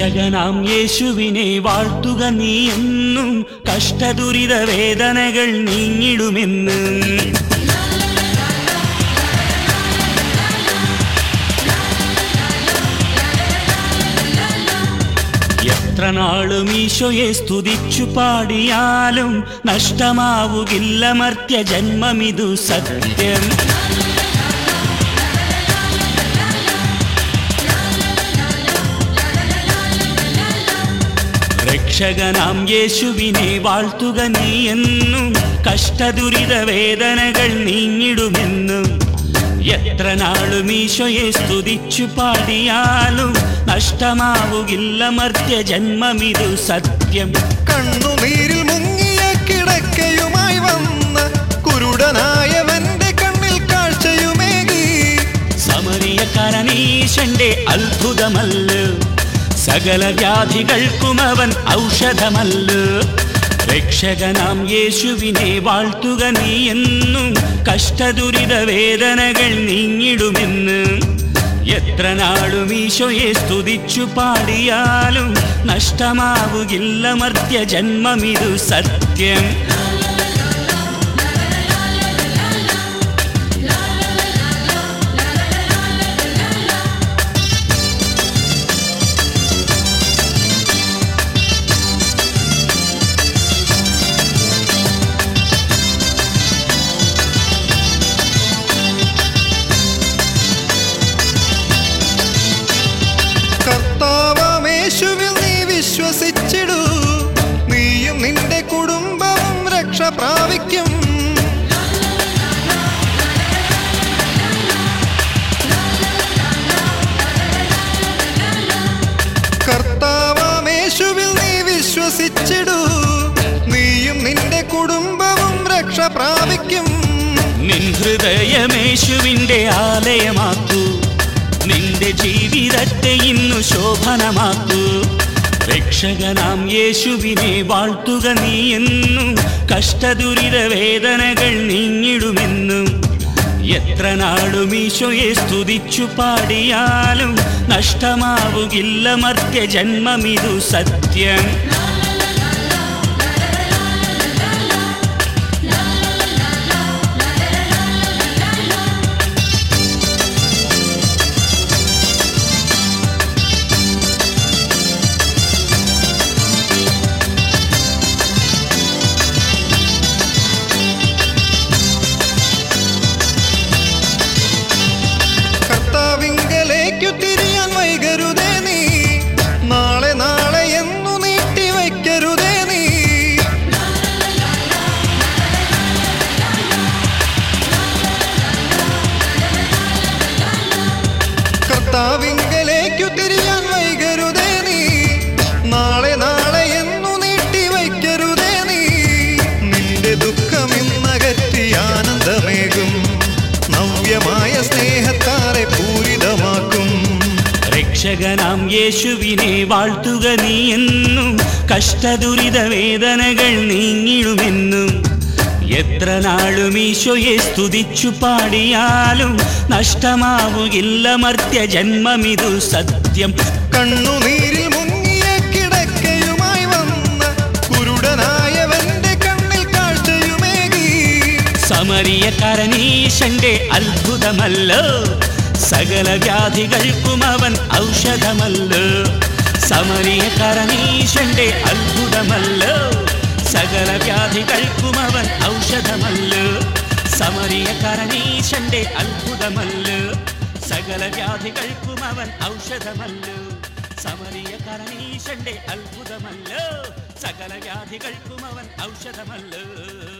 രക്ഷകനാം യേശുവിനെ വാഴ്ത്തുക നീ എന്നും കഷ്ടദുരിത വേദനകൾ നീങ്ങിടുമെന്ന് എത്ര നാളും ഈശോയെ സ്തുതിച്ചു പാടിയാലും നഷ്ടമാവുകില്ല മർത്യ ജന്മമിതു സത്യം രക്ഷകനാം യേശുവിനെ വാഴ്ത്തുക നീ എന്നും കഷ്ടദുരിത വേദനകൾ നീങ്ങിടുമെന്നും എത്ര നാളും ഈശോയെ സ്തുതിച്ചു പാടിയാലും നഷ്ടമാവുകില്ല മർത്യ ജന്മമിതു സത്യം കണ്ണുനീരിൽ മുങ്ങിയ കിടക്കയുമായി വന്ന കുരുടനായവന്റെ കണ്ണിൽ കാഴ്ചയുമേകി സമരിയക്കാരനീശന്റെ അത്ഭുതമല്ലോ സകല വ്യാധികൾക്കും അവൻ ഔഷധമല്ലോ രക്ഷകനാം യേശുവിനെ വാഴ്ത്തുക നീ എന്നും കഷ്ടദുരിത വേദനകൾ നീങ്ങിടുമെന്ന് എത്ര നാളും ഈശോയെ സ്തുതിച്ചു പാടിയാലും നഷ്ടമാവുകില്ല മർത്യ ജന്മമിതു സത്യം കർത്താവേശുവിൽ നീ വിശ്വസിച്ചിടൂ നീയും നിന്റെ കുടുംബവും രക്ഷ പ്രാപിക്കും കർത്താവേശുവിൽ നീ വിശ്വസിച്ചിടൂ നീയും നിന്റെ കുടുംബവും രക്ഷ പ്രാപിക്കും നിൻ ഹൃദയമേശുവിൻ്റെ ആലയമാക്കൂ നിന്റെ ജീവിതത്തെ ഇന്നു ശോഭനമാക്കൂ രക്ഷകനാം യേശുവിനെ വാഴ്ത്തുക നീ എന്നും കഷ്ടദുരിത വേദനകൾ നീങ്ങിടുമെന്നും എത്ര നാളും ഈശോയെ സ്തുതിച്ചു പാടിയാലും നഷ്ടമാവുകില്ല മർത്യ ജന്മമിതു സത്യം കർത്താവിങ്കലേക്കു തിരിയാൻ വൈകരുതേ നീ നാളെ നാളെ എന്നു നീട്ടി വയ്ക്കരുതേ നീ കർത്താവിങ്കലേക്കു തിരിയാൻ വൈകരുതേ നീ നാളെ നാളെ എന്നു നീട്ടി വയ്ക്കരുതേ നീ നിന്റെ ദുഃഖമിന്നകറ്റി ആനന്ദമേകും നവ്യമായ സ്നേഹത്താറെ പൂരിതമാക്കും രക്ഷകനാം യേശുവിനെ വാഴ്ത്തുക നീ എന്നും കഷ്ടദുരിത വേദനകൾ നീങ്ങിടുമെന്നും എത്ര നാളും ഈശോയെ സ്തുതിച്ചു പാടിയാലും നഷ്ടമാവുകില്ല മർത്യ ജന്മമിതു സത്യം കണ്ണുനീരിൽ മുങ്ങിയ കിടക്കയുമായി വന്ന കുരുടനായവന്റെ കണ്ണിൽ കാഴ്ചയുമേകി സമരിയക്കാരനീശന്റെ അത്ഭുതമല്ലോ സകല വ്യാധികൾക്കും അവൻ ഔഷധമല്ലോ സമരിയക്കാരനീശന്റെ അത്ഭുതമല്ലോ സകല വ്യാധികൾക്കും അവൻ ഔഷധമല്ലോ സമരിയക്കാരനീശന്റെ അത്ഭുതമല്ലോ സകല വ്യാധികൾക്കും അവൻ ഔഷധമല്ലോ സമരിയക്കാരനീശന്റെ അത്ഭുതമല്ലോ സകല വ്യാധികൾക്കും അവൻ ഔഷധമല്ലോ